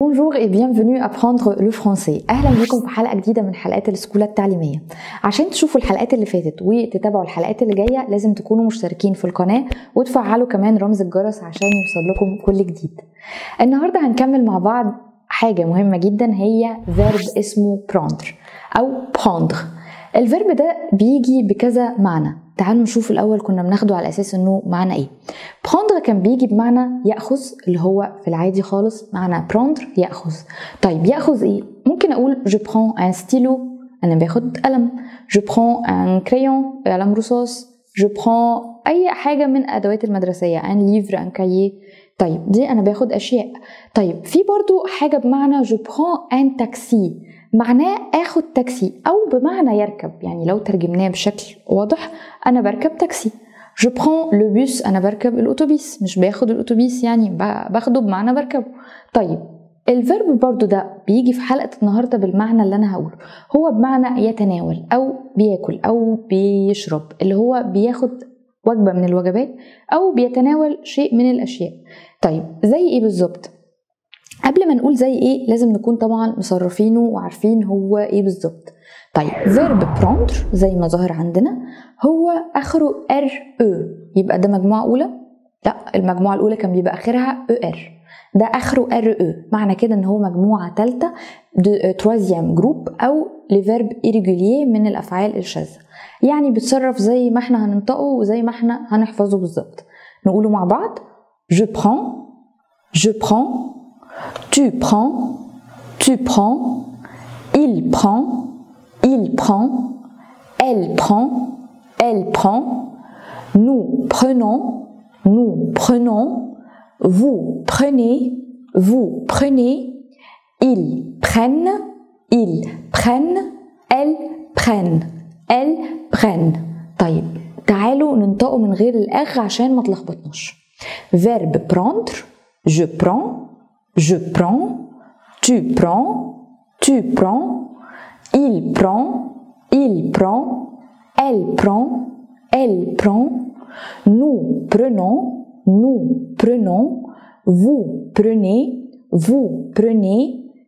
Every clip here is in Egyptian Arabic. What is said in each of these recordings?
Bonjour et bienvenue à apprendre le français اهلا بكم في حلقه جديده من حلقات السكوله التعليميه عشان تشوفوا الحلقات اللي فاتت وتتابعوا الحلقات اللي جايه لازم تكونوا مشتركين في القناه وتفعلوا كمان رمز الجرس عشان يوصل لكم كل جديد النهارده هنكمل مع بعض حاجه مهمه جدا هي فيرب اسمه prendre او prendre الفيرب ده بيجي بكذا معنى تعالوا نشوف الاول كنا بناخده على اساس انه معنى ايه prendre كان بيجي بمعنى ياخذ اللي هو في العادي خالص معنى prendre ياخذ طيب ياخذ ايه ممكن اقول je prends un stylo انا باخد قلم je prends un crayon قلم رصاص je prends اي حاجه من ادوات المدرسيه un livre un cahier طيب دي انا باخد اشياء طيب في برضو حاجه بمعنى je prends un taxi معناه اخد تاكسي او بمعنى يركب يعني لو ترجمناه بشكل واضح انا بركب تاكسي جو برون لو بوس انا بركب الاتوبيس مش باخد الاتوبيس يعني باخده بمعنى بركبه طيب الفيرب برضو ده بيجي في حلقة النهاردة بالمعنى اللي أنا هقوله هو بمعنى يتناول أو بياكل أو بيشرب اللي هو بياخد وجبة من الوجبات أو بيتناول شيء من الأشياء طيب زي إيه بالظبط قبل ما نقول زي ايه لازم نكون طبعا مصرفينه وعارفين هو ايه بالظبط طيب فيرب prendre زي ما ظاهر عندنا هو اخره ار او يبقى ده مجموعه اولى لا المجموعه الاولى كان بيبقى اخرها او ار ده اخره ار او معنى كده ان هو مجموعه ثالثه دو تروازيام جروب او لفيرب irrégulier من الافعال الشاذه يعني بيتصرف زي ما احنا هننطقه وزي ما احنا هنحفظه بالظبط نقوله مع بعض je prends je prends Tu prends, tu prends, il prend, il prend, elle prend, elle prend, nous prenons, nous prenons, vous prenez, vous prenez, ils prennent, ils prennent, elles prennent, elles prennent. طيب تعالوا ننطقه من غير الأغ عشان ما تلخبطناش. Verbe prendre, je prends, je prends, tu prends, tu prends, il prend, il prend, elle prend, elle prend, nous prenons, nous prenons, vous prenez, vous prenez,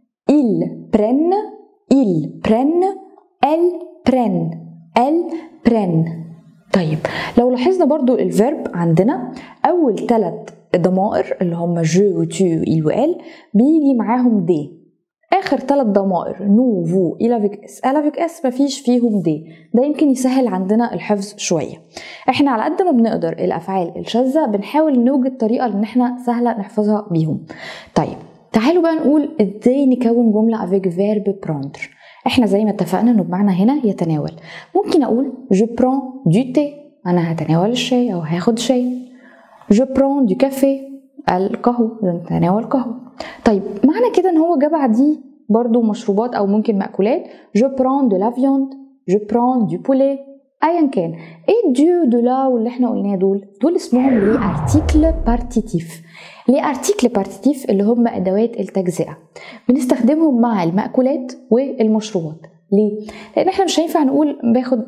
ils prennent, ils prennent, elles prennent, elles prennent. طيب لو لاحظنا برضو الفيرب عندنا أول ثلاث ضمائر اللي هم جو وتو إل وإل بيجي معاهم دي آخر ثلاث ضمائر نو فو إلافيك إس إلافيك إس مفيش فيهم دي ده يمكن يسهل عندنا الحفظ شوية إحنا على قد ما بنقدر الأفعال الشاذة بنحاول نوجد طريقة إن إحنا سهلة نحفظها بيهم طيب تعالوا بقى نقول إزاي نكون جملة افيك فيرب بروندر إحنا زي ما اتفقنا إنه بمعنى هنا يتناول ممكن أقول جو برون دو تي أنا هتناول الشاي أو هاخد شاي جو برون دو كافي القهوة نتناول قهوة طيب معنى كده ان هو جاب بعديه برضو مشروبات او ممكن مأكولات جو برون دو لا فيوند جو برون دو بولي ايا كان ايه دو دو لا واللي احنا قلناه دول دول اسمهم لي ارتيكل بارتيتيف لي ارتيكل بارتيتيف اللي هم ادوات التجزئه بنستخدمهم مع المأكولات والمشروبات ليه لان احنا مش هينفع نقول باخد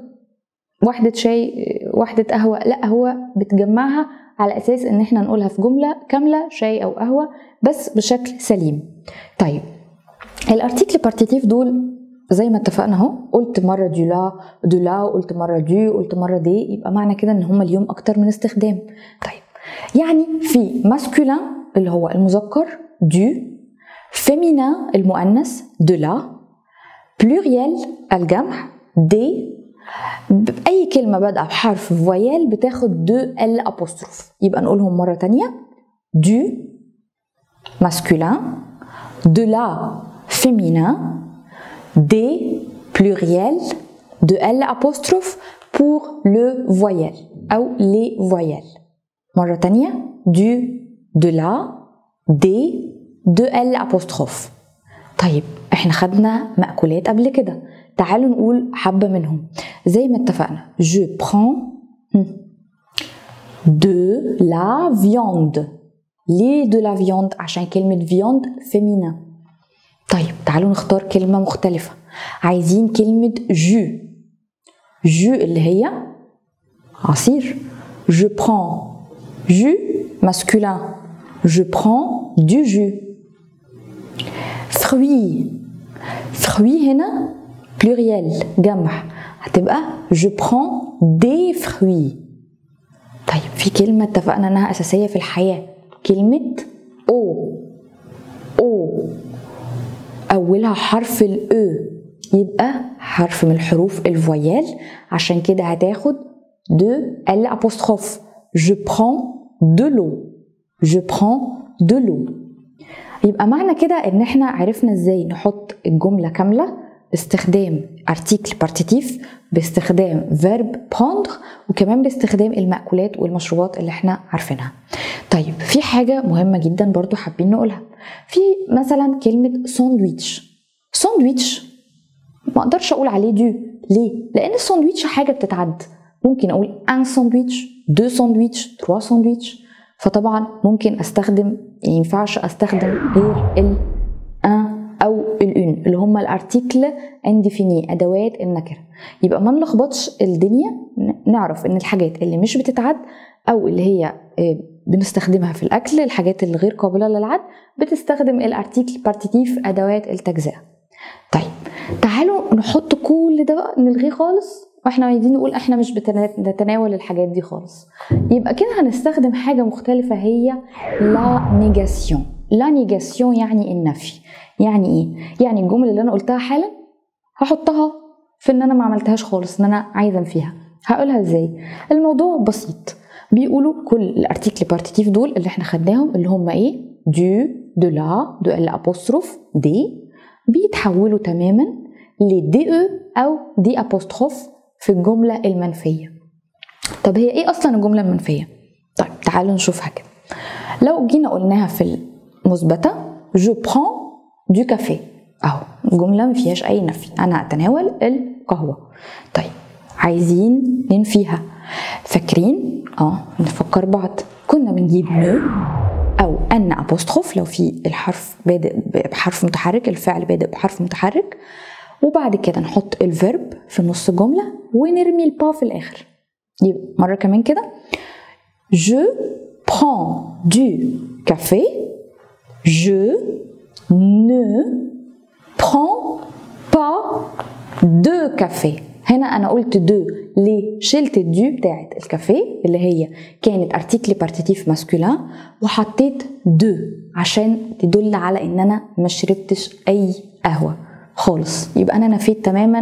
واحدة شاي واحدة قهوة لا هو بتجمعها على اساس ان احنا نقولها في جمله كامله شاي او قهوه بس بشكل سليم طيب الارتيكل بارتيتيف دول زي ما اتفقنا اهو قلت مره دو لا دو لا قلت مره دو قلت مره دي يبقى معنى كده ان هما اليوم اكتر من استخدام طيب يعني في ماسكولين اللي هو المذكر دو فيمينا المؤنث دو لا بلوريال الجمع دي بأي كلمة بادئة بحرف فويال بتاخد دو ال أبوستروف يبقى نقولهم مرة تانية دو masculin de la féminin des pluriels de L apostrophe pour le voyelle أو les voyelles مرة تانية du de la des de L apostrophe طيب احنا خدنا مأكولات قبل كده تعالوا نقول حبة منهم زي ما اتفقنا je prends de la viande ليه de la viande عشان كلمة viande féminin طيب تعالوا نختار كلمة مختلفة عايزين كلمة جو جو اللي هي عصير je prends jus masculin je prends du jus fruit fruit هنا pluriel جمع هتبقى je prends des fruits طيب في كلمة اتفقنا انها اساسية في الحياة كلمة او او اولها حرف الاو يبقى حرف من الحروف الفويال عشان كده هتاخد دو ال apostrophe je prends de l'eau je prends de l'eau يبقى معنى كده ان احنا عرفنا ازاي نحط الجملة كاملة باستخدام article partitif باستخدام verb prendre وكمان باستخدام المأكولات والمشروبات اللي احنا عارفينها طيب في حاجة مهمة جدا برضو حابين نقولها في مثلا كلمة ساندويتش ساندويتش ما اقدرش اقول عليه دو ليه لان الساندويتش حاجه بتتعد ممكن اقول ان ساندويتش دو ساندويتش تروا ساندويتش فطبعا ممكن استخدم يعني ينفعش استخدم غير ال ان او الان اللي هم الارتيكل انديفيني ادوات النكره يبقى ما نلخبطش الدنيا نعرف ان الحاجات اللي مش بتتعد او اللي هي بنستخدمها في الاكل الحاجات اللي غير قابله للعد بتستخدم الارتيكل بارتيتيف ادوات التجزئه طيب تعالوا نحط كل ده بقى نلغيه خالص واحنا عايزين نقول احنا مش بنتناول الحاجات دي خالص يبقى كده هنستخدم حاجه مختلفه هي لا نيجاسيون لا نيجاسيون يعني النفي يعني ايه يعني الجمله اللي انا قلتها حالا هحطها في ان انا ما عملتهاش خالص ان انا عايزه انفيها هقولها ازاي الموضوع بسيط بيقولوا كل الارتيكل بارتيتيف دول اللي احنا خدناهم اللي هم ايه دو دو لا دو ال ابوستروف دي بيتحولوا تماما لدي او او دي ابوستروف في الجمله المنفيه طب هي ايه اصلا الجمله المنفيه طيب تعالوا نشوفها كده لو جينا قلناها في المثبته جو برون دو كافي اهو الجمله ما فيهاش اي نفي انا اتناول القهوه طيب عايزين ننفيها فاكرين اه نفكر بعض كنا بنجيب نو او ان ابوستروف لو في الحرف بادئ بحرف متحرك الفعل بادئ بحرف متحرك وبعد كده نحط الفيرب في نص الجمله ونرمي البا في الاخر يبقى مره كمان كده je prends du café je ne prends pas de café هنا انا قلت دو ليه شلت الدو بتاعت الكافيه اللي هي كانت ارتيكلي بارتيتيف ماسكولين وحطيت دو عشان تدل على ان انا ما شربتش اي قهوه خالص يبقى انا نفيت تماما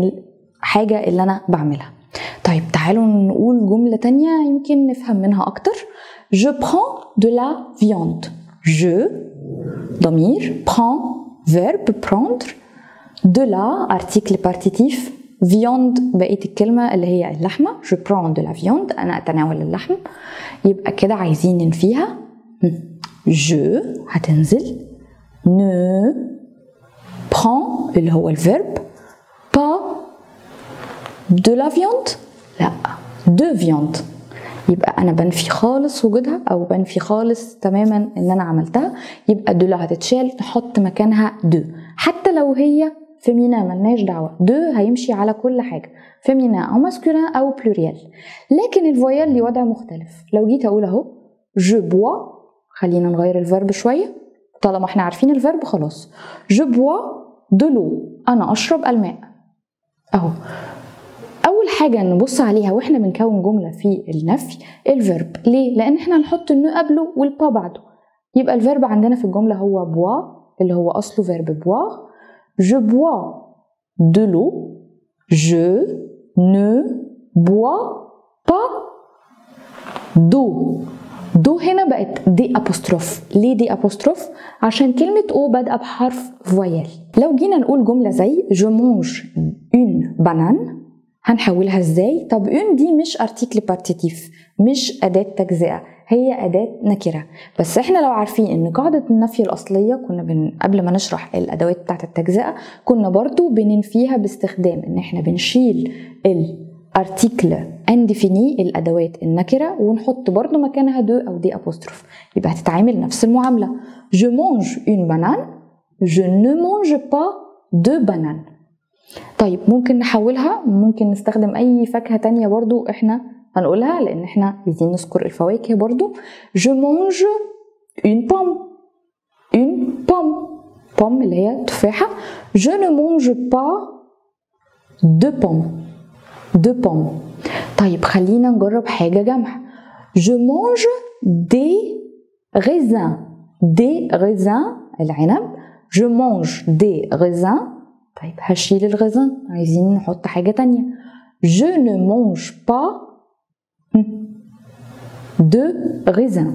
الحاجه اللي انا بعملها طيب تعالوا نقول جمله تانية يمكن نفهم منها اكتر je prends de la viande je ضمير prends verbe prendre de la article partitif viande بقية الكلمة اللي هي اللحمة je prends de la viande أنا أتناول اللحم يبقى كده عايزين ننفيها je هتنزل ne prends اللي هو الفيرب pas de la viande لا de viande يبقى انا بنفي خالص وجودها او بنفي خالص تماما ان انا عملتها يبقى دو هتتشال نحط مكانها دو حتى لو هي فيمينا ملناش دعوة دو هيمشي على كل حاجة فيمينا أو ماسكولين أو بلوريال لكن الفويال ليه وضع مختلف لو جيت أقول أهو جو بوا خلينا نغير الفيرب شوية طالما احنا عارفين الفيرب خلاص جو بوا دو لو أنا أشرب الماء أهو أول حاجة نبص عليها واحنا بنكون جملة في النفي الفيرب ليه؟ لأن احنا هنحط النو قبله والبا بعده يبقى الفيرب عندنا في الجملة هو بوا اللي هو أصله فيرب بوار je bois de l'eau, je ne bois pas d'eau. دو هنا بقت دي ابوستروف ليه دي ابوستروف عشان كلمة او بادئة بحرف فويال لو جينا نقول جملة زي je mange une banane هنحولها ازاي طب اون دي مش ارتيكل بارتيتيف مش اداة تجزئة هي أداة نكرة بس احنا لو عارفين ان قاعدة النفي الأصلية كنا بن... قبل ما نشرح الأدوات بتاعة التجزئة كنا برضو بننفيها باستخدام ان احنا بنشيل الارتيكل انديفيني الأدوات النكرة ونحط برضو مكانها دو أو دي أبوستروف يبقى هتتعامل نفس المعاملة je mange une banane je ne mange pas de banane طيب ممكن نحولها ممكن نستخدم أي فاكهة تانية برضو احنا هنقولها لان احنا عايزين نذكر الفواكه برضو je mange une pomme une pomme بوم اللي هي تفاحة je ne mange pas de pommes de pommes طيب خلينا نجرب حاجة جمع je mange des raisins des raisins العنب je mange des raisins طيب هشيل الغيزان عايزين نحط حاجة تانية je ne mange pas de raisins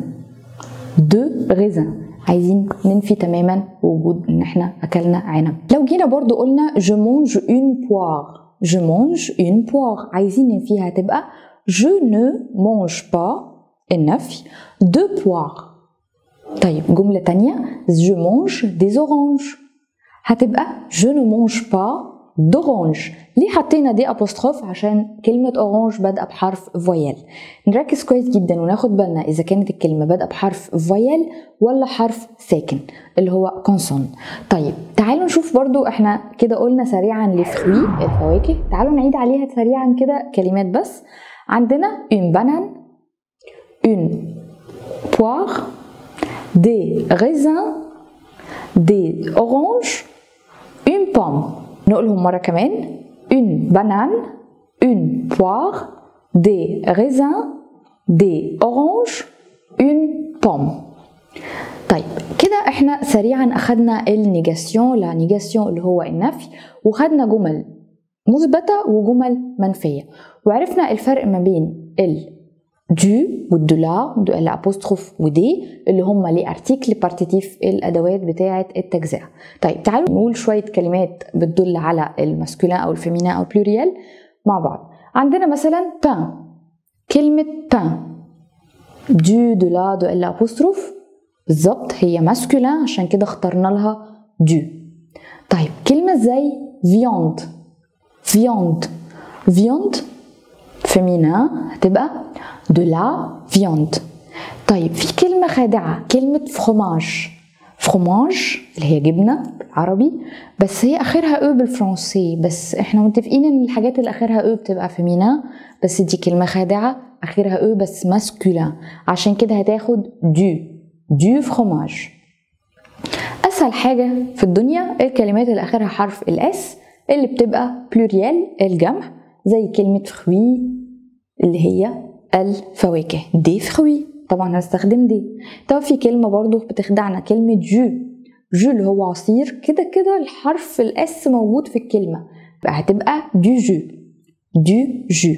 de raisins عايزين ننفي تماما وجود ان احنا اكلنا عنب لو جينا برضو قلنا je mange une poire je mange une poire عايزين ننفيها تبقى je ne mange pas النفي de poire طيب جملة تانية je mange des oranges هتبقى je ne mange pas d'orange ليه حطينا دي ابوستروف عشان كلمة اورانج بادئة بحرف فويال نركز كويس جدا وناخد بالنا اذا كانت الكلمة بادئة بحرف فويال ولا حرف ساكن اللي هو كونسون طيب تعالوا نشوف برضو احنا كده قلنا سريعا لفروي الفواكه تعالوا نعيد عليها سريعا كده كلمات بس عندنا une banane une poire des raisins des oranges une pomme نقولهم مرة كمان une banane une poire des raisins des oranges une pomme طيب كده احنا سريعا اخدنا النيجاسيون لا نيجاسيون اللي هو النفي وخدنا جمل مثبتة وجمل منفية وعرفنا الفرق ما بين ال دو والدولا دو الابوستروف ودي اللي هم لي ارتيكل بارتيتيف الادوات بتاعه التجزئه طيب تعالوا نقول شويه كلمات بتدل على الماسكولين او الفيمينا او البلوريال مع بعض عندنا مثلا بان كلمه بان دو دولا دو الابوستروف بالظبط هي ماسكولين عشان كده اخترنا لها دو طيب كلمه زي فيوند فيوند فيوند فيمينا هتبقى de la viande طيب في كلمة خادعة كلمة فروماج فروماج اللي هي جبنة بالعربي بس هي آخرها او بالفرنسي بس احنا متفقين ان الحاجات اللي آخرها او بتبقى فيمينا بس دي كلمة خادعة آخرها او بس ماسكولا عشان كده هتاخد دو دو فروماج أسهل حاجة في الدنيا الكلمات اللي آخرها حرف الاس اللي بتبقى بلوريال الجمع زي كلمة فروي اللي هي الفواكه دي فروي طبعا هستخدم دي طب في كلمة برضو بتخدعنا كلمة جو جو اللي هو عصير كده كده الحرف الاس موجود في الكلمة هتبقى دو جو دو جو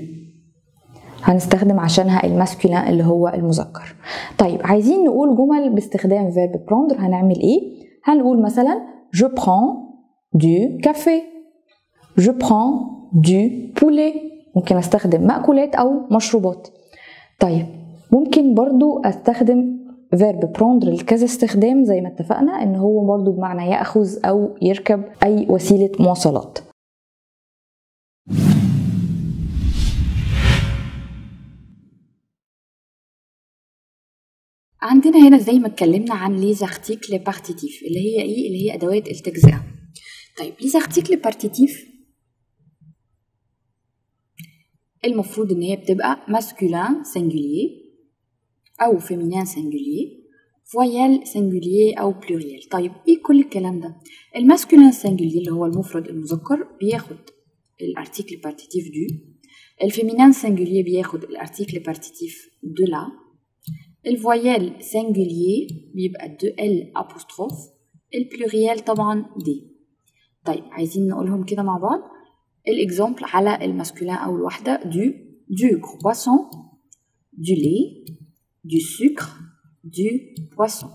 هنستخدم عشانها الماسكولين اللي هو المذكر طيب عايزين نقول جمل باستخدام فيرب بروندر هنعمل ايه هنقول مثلا je prends du café je prends du poulet ممكن استخدم مأكولات او مشروبات طيب ممكن برضو استخدم فيرب بروندر لكذا استخدام زي ما اتفقنا ان هو برضو بمعنى ياخذ او يركب اي وسيله مواصلات عندنا هنا زي ما اتكلمنا عن لي زارتيكل بارتيتيف اللي هي ايه اللي هي ادوات التجزئه طيب لي زارتيكل بارتيتيف المفروض ان هي بتبقى ماسكولين سنجولير او فيمينين سنجولير فويال سنجولير او بلوريال طيب ايه كل الكلام ده الماسكولين سنجولير اللي هو المفرد المذكر بياخد الارتيكل بارتيتيف دو الفيمينين سنجولير بياخد الارتيكل بارتيتيف دو لا الفويال سنجولير بيبقى دو ال ابوستروف البلوريال طبعا دي طيب عايزين نقولهم كده مع بعض الاكزامبل على الماسكولين او الوحده دو دو كرواسون du lait du sucre du poisson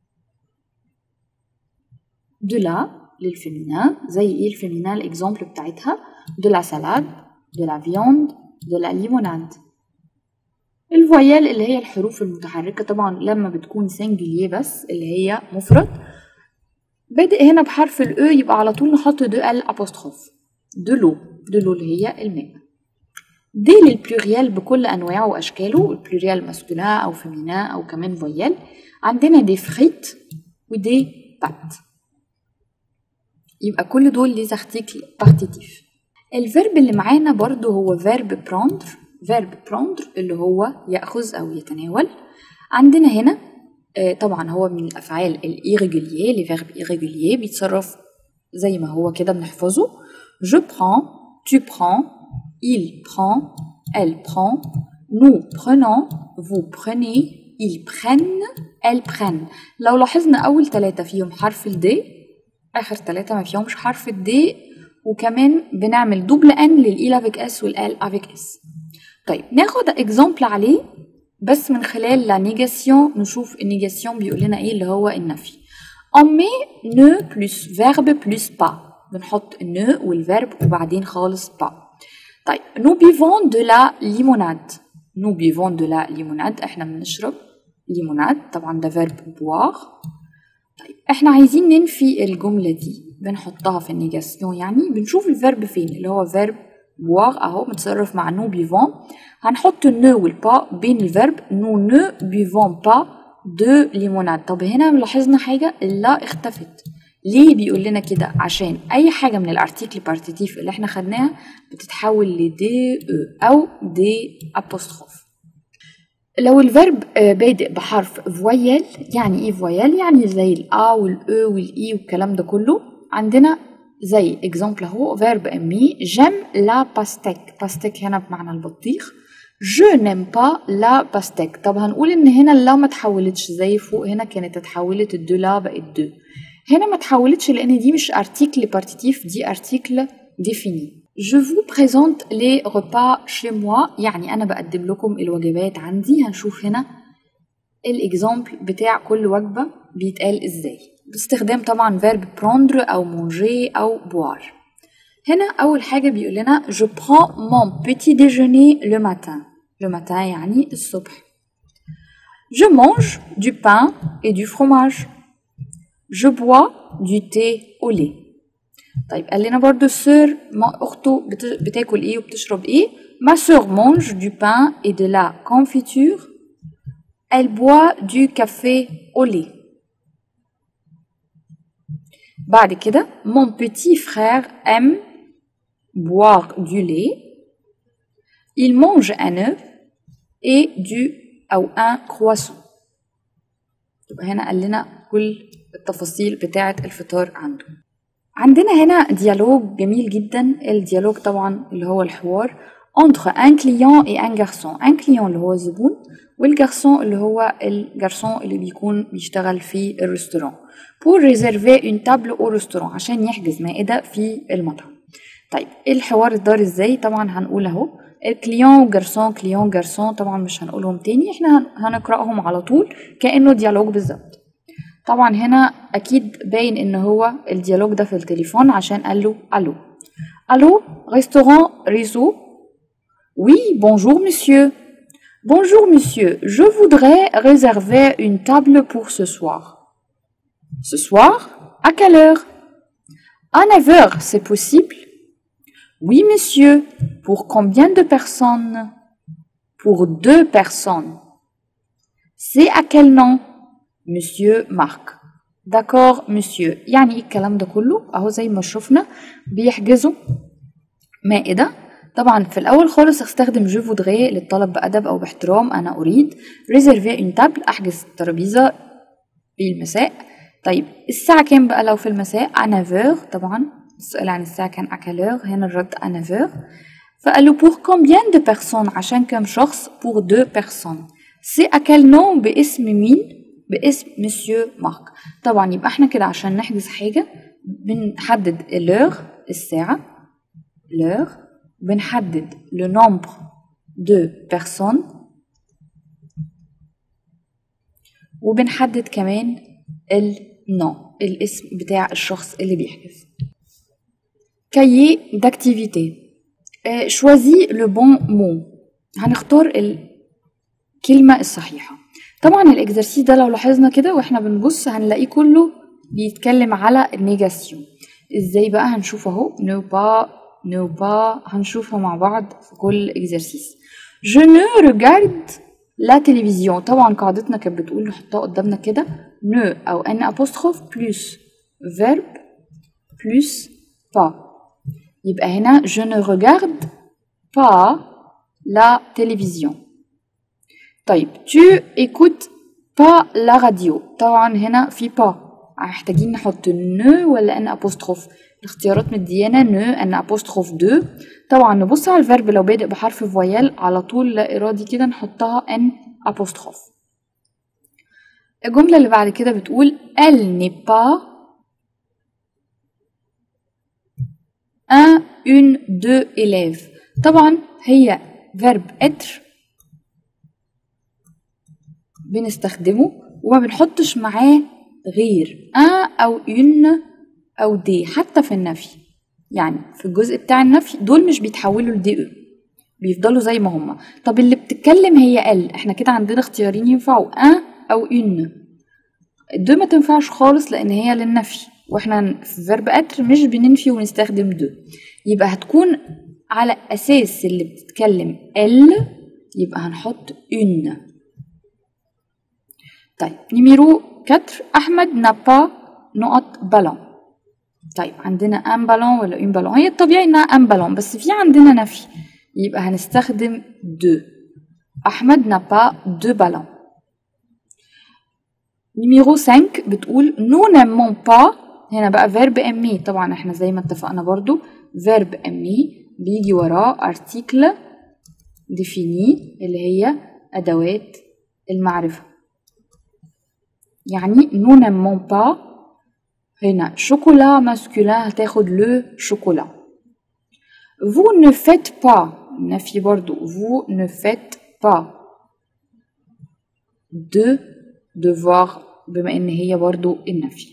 de la للفيمينان زي ايه الفيمينان الاكزامبل بتاعتها de la salade de la viande de la limonade الفويال اللي هي الحروف المتحركة طبعا لما بتكون سنجليه بس اللي هي مفرد بادئ هنا بحرف الاو يبقى على طول نحط دو ال ابوستروف دو لو دو لو اللي هي الماء دي للبلوريال بكل انواعه واشكاله البلوريال ماسكولين او فيمينين او كمان فويال عندنا دي فريت ودي بات يبقى كل دول لي زارتيكل بارتيتيف الفيرب اللي معانا برضو هو فيرب بروندر فيرب بروندر اللي هو ياخذ او يتناول عندنا هنا آه، طبعا هو من الافعال الايريجولير لي فيرب ايريجولير بيتصرف زي ما هو كده بنحفظه je prends tu prends il prend elle prend nous prenons vous prenez ils prennent elles prennent لو لاحظنا اول ثلاثة فيهم حرف الدي اخر ثلاثة ما فيهمش حرف الدي وكمان بنعمل دوبل ان للاي افيك اس والال افيك اس طيب ناخد اكزامبل عليه بس من خلال لا نيجاسيون نشوف النيجاسيون بيقول لنا ايه اللي هو النفي on met ne plus verbe plus pas بنحط ne والفيرب وبعدين خالص pas طيب nous buvons de la limonade nous buvons de la limonade احنا بنشرب ليموناد طبعا ده فيرب boire طيب احنا عايزين ننفي الجملة دي بنحطها في النيجاسيون يعني بنشوف الفيرب فين اللي هو فيرب boire اهو متصرف مع نو بيفون هنحط نو والبا بين الفيرب نو نو بيفون با دو ليموناد طب هنا لاحظنا حاجة لا اختفت ليه بيقول لنا كده عشان اي حاجة من الارتيكل بارتيتيف اللي احنا خدناها بتتحول لدي او او دي ابوستروف لو الفيرب بادئ بحرف فويل يعني ايه فويل يعني زي الا والاو والاي والكلام ده كله عندنا زي اكزامبل اهو فيرب امي جيم لا باستيك باستيك هنا بمعنى البطيخ جو نيم با لا باستيك طب هنقول ان هنا لا ما تحولتش زي فوق هنا كانت اتحولت الدو لا بقت دو هنا ما تحولتش لان دي مش ارتيكل بارتيتيف دي ارتيكل ديفيني Je vous présente les repas chez moi يعني أنا بقدم لكم الوجبات عندي هنشوف هنا الإكزامبل بتاع كل وجبة بيتقال إزاي باستخدام طبعا فيرب prendre أو manger أو boire هنا أول حاجة بيقول لنا je prends mon petit déjeuner le matin le matin يعني الصبح je mange du pain et du fromage je bois du thé au lait طيب قال لنا برضو السير ما اخته بت- بتاكل ايه وبتشرب ايه ma sœur mange du pain et de la confiture elle boit du café au lait بعد كده mon petit frère aime boire du lait il mange un œuf et du أو un croissant يبقى هنا قال لنا كل التفاصيل بتاعة الفطار عنده عندنا هنا ديالوج جميل جدا الديالوج طبعا اللي هو الحوار entre un client et un garçon un client اللي هو الزبون والجارسون اللي هو الجارسون اللي بيكون بيشتغل في الريستوران pour réserver une table au restaurant عشان يحجز مائدة في المطعم طيب الحوار اتدار ازاي طبعا هنقول اهو الكليون وجارسون كليون جارسون طبعا مش هنقولهم تاني احنا هن- هنقرأهم على طول كأنه ديالوج بالظبط طبعا هنا اكيد باين ان هو الديالوج ده في التليفون عشان قال له الو الو ريستوران ريزو Oui, bonjour monsieur. Bonjour monsieur, je voudrais réserver une table pour ce soir. Ce soir À quelle heure À 9 heures, c'est possible Oui monsieur. Pour combien de personnes Pour deux personnes. C'est à quel nom Monsieur Marc. D'accord monsieur. يعني ايه الكلام ده كله اهو زي ما شفنا بيحجزوا مائدة طبعا في الأول خالص استخدم جو فودغي للطلب بأدب أو باحترام أنا أريد ريزيرفي اون تابل أحجز ترابيزة في المساء طيب الساعة كام بقى لو في المساء أنا فيغ طبعا السؤال عن الساعة كان أكالور هنا الرد أنا فيغ فقالوا بور كومبيان دو بيرسون عشان كام شخص بور دو بيرسون سي أكل نوم باسم مين باسم مسيو مارك طبعا يبقى احنا كده عشان نحجز حاجة بنحدد لور الساعة l'heure بنحدد le nombre de personnes وبنحدد كمان النوم الاسم بتاع الشخص اللي بيحجز كايي d'activité آه، choisis le bon mot هنختار الكلمة الصحيحة طبعا الاكزرسيس ده لو لاحظنا كده واحنا بنبص هنلاقيه كله بيتكلم على النيجاسيون ازاي بقى هنشوف اهو نو با نو با هنشوفها مع بعض في كل اكزرسيس je ne regarde la télévision طبعا قاعدتنا كانت بتقول نحطها قدامنا كده ne او ان apostrophe plus verbe plus pas يبقى هنا je ne regarde pas la télévision طيب tu écoutes با لا راديو طبعا هنا في با محتاجين نحط نو ولا ان ابوستروف الاختيارات مديانا نو ان ابوستروف دو طبعا نبص على الفيرب لو بادئ بحرف فويال على طول لا ارادي كده نحطها ان ابوستروف الجملة اللي بعد كده بتقول elle n'est pas un une deux élèves طبعا هي verb être بنستخدمه وما بنحطش معاه غير un أو une أو دي حتى في النفي يعني في الجزء بتاع النفي دول مش بيتحولوا لدي او بيفضلوا زي ما هما طب اللي بتتكلم هي ال احنا كده عندنا اختيارين ينفعوا un أو une دو ما تنفعش خالص لأن هي للنفي واحنا في فيرب اتر مش بننفي ونستخدم دو يبقى هتكون على أساس اللي بتتكلم ال يبقى هنحط une طيب نيميرو 4 أحمد نابا نقط بالون طيب عندنا ان بالون ولا اون بالون هي الطبيعي انها ان بالون بس في عندنا نفي يبقى هنستخدم دو احمد نابا دو بالون نيميرو 5 بتقول نو نيمون با هنا بقى فيرب امي طبعا احنا زي ما اتفقنا برضو فيرب امي بيجي وراه ارتيكل ديفيني اللي هي ادوات المعرفه يعني نو نيمون با هنا شوكولا ماسكولين هتاخد لو شوكولا vous ne faites pas نفي برضو vous ne faites pas de devoir بما ان هي برضو النفي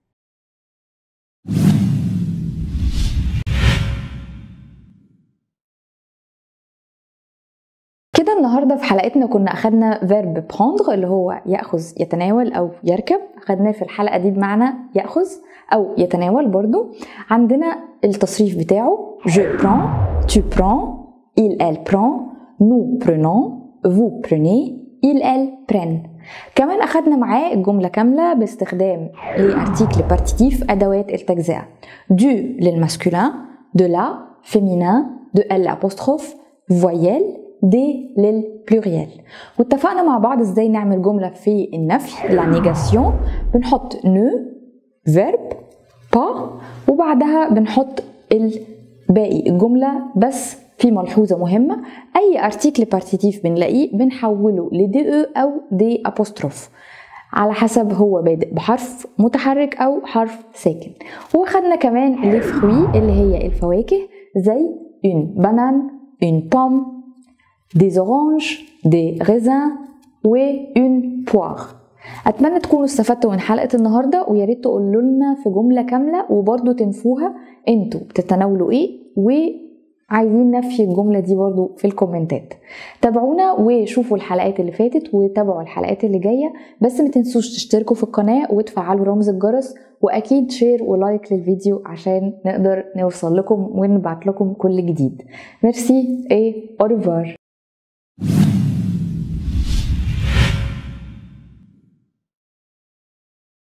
كده النهارده في حلقتنا كنا اخدنا فيرب prendre اللي هو ياخذ يتناول او يركب اخدناه في الحلقه دي بمعنى ياخذ او يتناول برضو عندنا التصريف بتاعه je prends tu prends il elle prend nous prenons vous prenez il elle prennent كمان اخدنا معاه الجمله كامله باستخدام لارتيكل بارتيتيف ادوات التجزئه دو للماسكولين de la féminin de elle apostrophe voyelle دي للبلوريال واتفقنا مع بعض ازاي نعمل جملة في النفي لا نيجاسيون بنحط نو فيرب با وبعدها بنحط الباقي الجملة بس في ملحوظة مهمة أي ارتيكل بارتيتيف بنلاقيه بنحوله لدي او أو دي أبوستروف على حسب هو بادئ بحرف متحرك أو حرف ساكن وخدنا كمان لي فروي اللي هي الفواكه زي une banane une pomme des oranges, des raisins و une poire اتمنى تكونوا استفدتوا من حلقه النهارده ويا ريت تقولوا لنا في جمله كامله وبرده تنفوها انتوا بتتناولوا ايه وعايزين نفي الجمله دي برضو في الكومنتات تابعونا وشوفوا الحلقات اللي فاتت وتابعوا الحلقات اللي جايه بس ما تنسوش تشتركوا في القناه وتفعلوا رمز الجرس واكيد شير ولايك للفيديو عشان نقدر نوصل لكم ونبعت لكم كل جديد ميرسي ايه اوريفوار